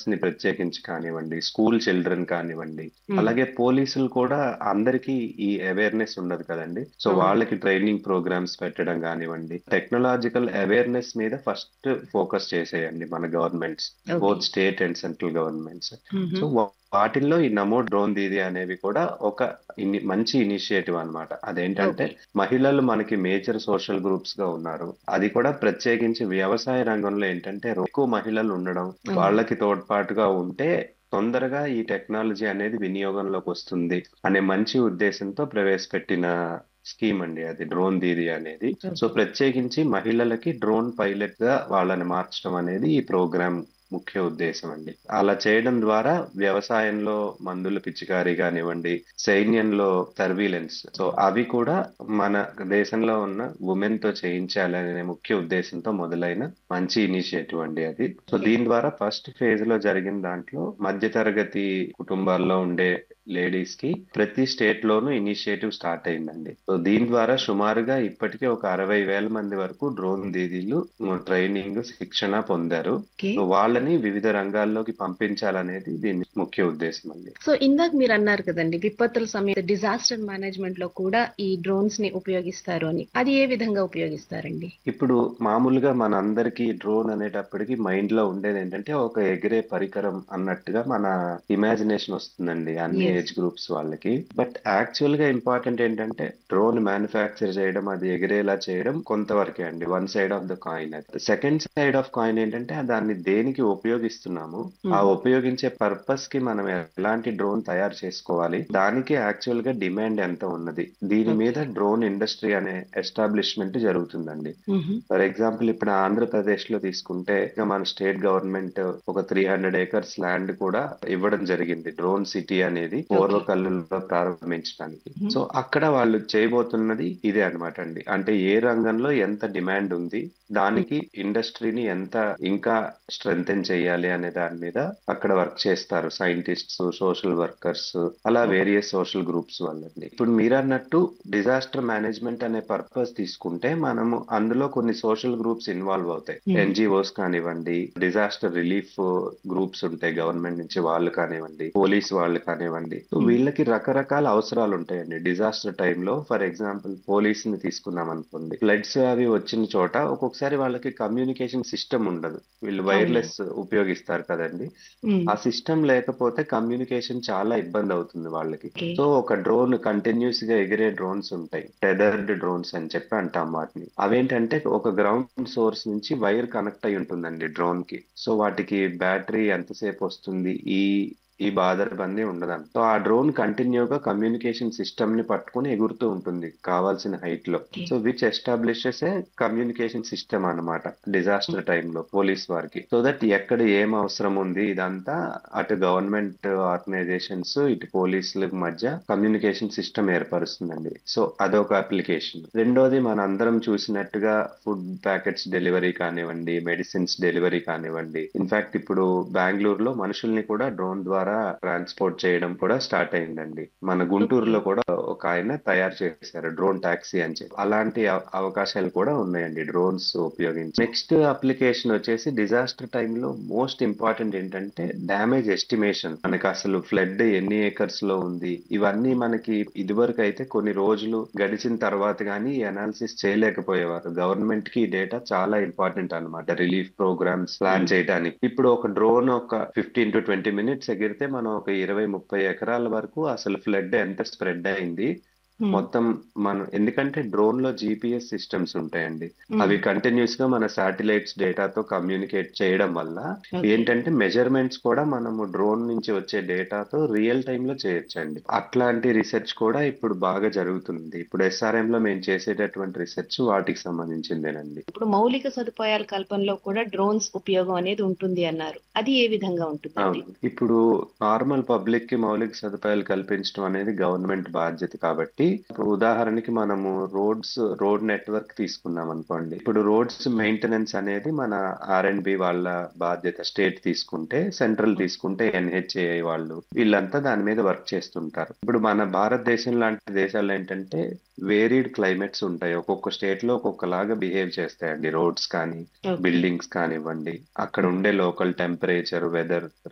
Farmers ని ప్రత్యేకించి కానివ్వండి స్కూల్ చిల్డ్రన్ కానివ్వండి ఉమ్, అలాగే పోలీసులు కూడా అందరికీ ఈ అవేర్నెస్ ఉండదు కదండి సో అవును. వాళ్ళకి ట్రైనింగ్ ప్రోగ్రామ్స్ పెట్టడం కానివ్వండి టెక్నాలజికల్ అవేర్నెస్ మీద ఫస్ట్ ఫోకస్ చేసేయండి మన governments okay both state and central governments ఉహు, సో వా- వాటిల్లో ఈ నమో డ్రోన్ దీది అనేవి కూడా ఒక ఇని మంచి ఇనిషియేటివ్ అన్నమాట అదేంటంటే ఓకే మహిళలు మనకి మేజర్ సోషల్ గ్రూప్స్ గా ఉన్నారు అది కూడా ప్రత్యేకించి వ్యవసాయ రంగంలో ఏంటంటే ఎక్కువ మహిళలు ఉండడం అవును వాళ్ళకి తోడ్పాటుగా ఉంటే తొందరగా ఈ టెక్నాలజీ అనేది వినియోగంలోకి వస్తుంది అనే మంచి ఉద్దేశంతో ప్రవేశపెట్టిన స్కీమ్ అండి అది డ్రోన్ దీది అనేది సో ఓకే ప్రత్యేకించి మహిళలకి డ్రోన్ పైలట్ గా వాళ్ళని మార్చడం అనేది ఈ ప్రోగ్రామ్ ముఖ్య ఉద్దేశం అండి అలా చేయడం ద్వారా వ్యవసాయంలో మందుల పిచికారీ కానివ్వండి సైన్యంలో సర్వీలెన్స్ సో అవి కూడా మన దేశంలో ఉన్న ఉమెన్ తో చేయించాలనే ముఖ్య ఉద్దేశంతో మొదలైన మంచి ఇనిషియేటివ్ అండి అది సో ఓకే దీని ద్వారా ఫస్ట్ ఫేజ్ లో జరిగిన దాంట్లో మధ్యతరగతి కుటుంబాల్లో ఉండే లేడీస్ కి ప్రతి స్టేట్ లోనూ ఇనిషియేటివ్ స్టార్ట్ అయిందండి సో దీని ద్వారా సుమారుగా ఇప్పటికే ఒక అరవై వేల మంది వరకు డ్రోన్ దీదీలు ట్రైనింగ్ శిక్షణ పొందారు ఓకే సో వాళ్ళని వివిధ రంగాల్లోకి పంపించాలనేది దీని ముఖ్య ఉద్దేశం అండి సో ఇందాక మీరు అన్నారు కదండి విపత్తుల సమేత డిజాస్టర్ మేనేజ్మెంట్ లో కూడా ఈ డ్రోన్స్ ని ఉపయోగిస్తారు అని అది ఏ విధంగా ఉపయోగిస్తారండి ఇప్పుడు మామూలుగా మన అందరికీ డ్రోన్ అనేటప్పటికి మైండ్ లో ఉండేది ఏంటంటే ఒక ఎగిరే పరికరం అన్నట్టుగా మన ఇమాజినేషన్ వస్తుందండి అన్ని ఎస్ ఏజ్ గ్రూప్స్ వాళ్ళకి బట్ యాక్చువల్ గా ఇంపార్టెంట్ ఏంటంటే డ్రోన్ మ్యానుఫ్యాక్చర్ చేయడం అది ఎగిరేలా చేయడం కొంతవరకే అండి one side of the coin అది సెకండ్ సైడ్ ఆఫ్ కాయిన్ ఏంటంటే దాన్ని దేనికి ఉపయోగిస్తున్నాము ఆ ఉపయోగించే పర్పస్ కి మనం ఎలాంటి డ్రోన్ తయారు చేసుకోవాలి దానికి యాక్చువల్ గా డిమాండ్ ఎంత ఉన్నది దీని ఓకే మీద డ్రోన్ ఇండస్ట్రీ అనే ఎస్టాబ్లిష్మెంట్ జరుగుతుందండి ఫర్ ఎగ్జాంపుల్ ఇప్పుడు ఆంధ్రప్రదేశ్ లో తీసుకుంటే ఇక మన స్టేట్ గవర్నమెంట్ ఒక త్రీ హండ్రెడ్ ఏకర్స్ ల్యాండ్ కూడా ఇవ్వడం జరిగింది డ్రోన్ సిటీ అనేది ఓకే పూర్వకల్లులో ప్రారంభించడానికి సో అక్కడ వాళ్ళు చేయబోతున్నది ఇదే అన్నమాట అండి అంటే ఏ రంగంలో ఎంత డిమాండ్ ఉంది దానికి ఇండస్ట్రీని ఎంత ఇంకా స్ట్రెంగ్తెన్ చేయాలి అనే దాని మీద అక్కడ వర్క్ చేస్తారు సైంటిస్ట్స్ సోషల్ వర్కర్స్ అలా ఓకే వేరియస్ సోషల్ గ్రూప్స్ వాళ్ళండి ఇప్పుడు మీరు అన్నట్టు డిజాస్టర్ మేనేజ్మెంట్ అనే పర్పస్ తీసుకుంటే మనము అందులో కొన్ని సోషల్ గ్రూప్స్ ఇన్వాల్వ్ అవుతాయి ఎన్జిఓస్ కానివ్వండి డిజాస్టర్ రిలీఫ్ గ్రూప్స్ ఉంటాయి గవర్నమెంట్ నుంచి వాళ్ళు కానివ్వండి పోలీస్ వాళ్ళు కానివ్వండి సో వీళ్ళకి రకరకాల అవసరాలు ఉంటాయండి డిజాస్టర్ టైంలో ఫర్ ఎగ్జాంపుల్ పోలీస్ ని తీసుకున్నాం అనుకోండి ఫ్లడ్స్ అవి వచ్చిన చోట ఒక్కొక్కసారి వాళ్ళకి కమ్యూనికేషన్ సిస్టమ్ ఉండదు వీళ్ళు అవును వైర్లెస్ ఉపయోగిస్తారు కదండి ఆ సిస్టమ్ లేకపోతే కమ్యూనికేషన్ చాలా ఇబ్బంది అవుతుంది వాళ్ళకి ఓకే సో ఒక డ్రోన్ కంటిన్యూస్ గా ఎగిరే డ్రోన్స్ ఉంటాయి టెదర్డ్ డ్రోన్స్ అని చెప్పి అంటాం వాటిని అవేంటంటే ఒక గ్రౌండ్ సోర్స్ నుంచి వైర్ కనెక్ట్ అయి ఉంటుందండి డ్రోన్ కి సో వాటికి బ్యాటరీ ఎంతసేపు వస్తుంది ఈ ఈ బాధరబందీ ఉండదండి సో ఆ డ్రోన్ కంటిన్యూగా కమ్యూనికేషన్ సిస్టమ్ ని పట్టుకుని ఎగురుతూ ఉంటుంది కావాల్సిన హైట్ లో okay so which establishes a communication system అన్నమాట డిజాస్టర్ టైంలో పోలీస్ వారికి సో దట్ ఎక్కడ ఏం అవసరం ఉంది ఇదంతా అటు గవర్నమెంట్ ఆర్గనైజేషన్స్ ఇటు పోలీసుల మధ్య కమ్యూనికేషన్ సిస్టమ్ ఏర్పరుస్తుందండి సో అదొక అప్లికేషన్ రెండోది మన అందరం చూసినట్టుగా ఫుడ్ ప్యాకెట్స్ డెలివరీ కానివ్వండి మెడిసిన్స్ డెలివరీ కానివ్వండి ఇన్ఫాక్ట్ ఇప్పుడు బెంగళూరులో మనుషుల్ని కూడా డ్రోన్ ద్వారా ట్రాన్స్పోర్ట్ చేయడం కూడా స్టార్ట్ అయిందండి మన ఓకే గుంటూరులో కూడా ఒక ఆయన తయారు చేశారు డ్రోన్ టాక్సీ అని చెప్పి అలాంటి అవ- అవకాశాలు కూడా ఉన్నాయండి డ్రోన్స్ ఉపయోగించి నెక్స్ట్ అప్లికేషన్ వచ్చేసి డిజాస్టర్ టైంలో మోస్ట్ ఇంపార్టెంట్ ఏంటంటే డ్యామేజ్ ఎస్టిమేషన్ మనకి అసలు ఫ్లడ్ ఎన్ని ఏకర్స్ లో ఉంది ఇవన్నీ మనకి ఇదివరకు అయితే కొన్ని రోజులు గడిచిన తర్వాత కానీ ఈ అనాలిసిస్ చేయలేకపోయేవారు గవర్నమెంట్ కి ఈ డేటా చాలా ఇంపార్టెంట్ అన్నమాట రిలీఫ్ ప్రోగ్రామ్స్ ప్లాన్ చేయడానికి ఇప్పుడు ఒక డ్రోన్ ఒక ఫిఫ్టీన్ టు ట్వంటీ మినిట్స్ ఎగిరితే మనం ఒక ఇరవై ముప్పై ఎకరాల వరకు అసలు ఫ్లడ్ ఎంత స్ప్రెడ్ అయింది మొత్తం మనం ఎందుకంటే డ్రోన్ లో జిపిఎస్ సిస్టమ్స్ ఉంటాయండి అవి కంటిన్యూస్ గా మన శాటిలైట్స్ డేటాతో కమ్యూనికేట్ చేయడం వల్ల ఓకే ఏంటంటే మెజర్మెంట్స్ కూడా మనము డ్రోన్ నుంచి వచ్చే డేటాతో రియల్ టైమ్ లో చేయొచ్చండి అట్లాంటి రీసెర్చ్ కూడా ఇప్పుడు బాగా జరుగుతుంది ఇప్పుడు ఎస్ఆర్ఎం లో మేము చేసేటటువంటి రీసెర్చ్ వాటికి సంబంధించిందేనండి ఇప్పుడు మౌలిక సదుపాయాల కల్పనలో కూడా డ్రోన్స్ ఉపయోగం అనేది ఉంటుంది అన్నారు అది ఏ విధంగా ఉంటుందండి అవును ఇప్పుడు నార్మల్ పబ్లిక్ కి మౌలిక సదుపాయాలు కల్పించడం అనేది గవర్నమెంట్ బాధ్యత కాబట్టి ఇప్పుడు ఉదాహరణకి మనము రోడ్స్ రోడ్ నెట్వర్క్ తీసుకున్నాం అనుకోండి ఇప్పుడు రోడ్స్ మెయింటెనెన్స్ అనేది మన ఆర్ అండ్ బి వాళ్ళ బాధ్యత స్టేట్ తీసుకుంటే సెంట్రల్ తీసుకుంటే ఎన్హెచ్ఏఐ వాళ్ళు వీళ్ళంతా దాని మీద వర్క్ చేస్తుంటారు ఇప్పుడు మన భారతదేశం లాంటి దేశాల్లో ఏంటంటే వేరీడ్ క్లైమేట్స్ ఉంటాయి ఒక్కొక్క స్టేట్ లో ఒక్కొక్కలాగా బిహేవ్ చేస్తాయండి రోడ్స్ కానీ ఓకే బిల్డింగ్స్ కానివ్వండి అక్కడ ఉండే లోకల్ టెంపరేచర్ వెదర్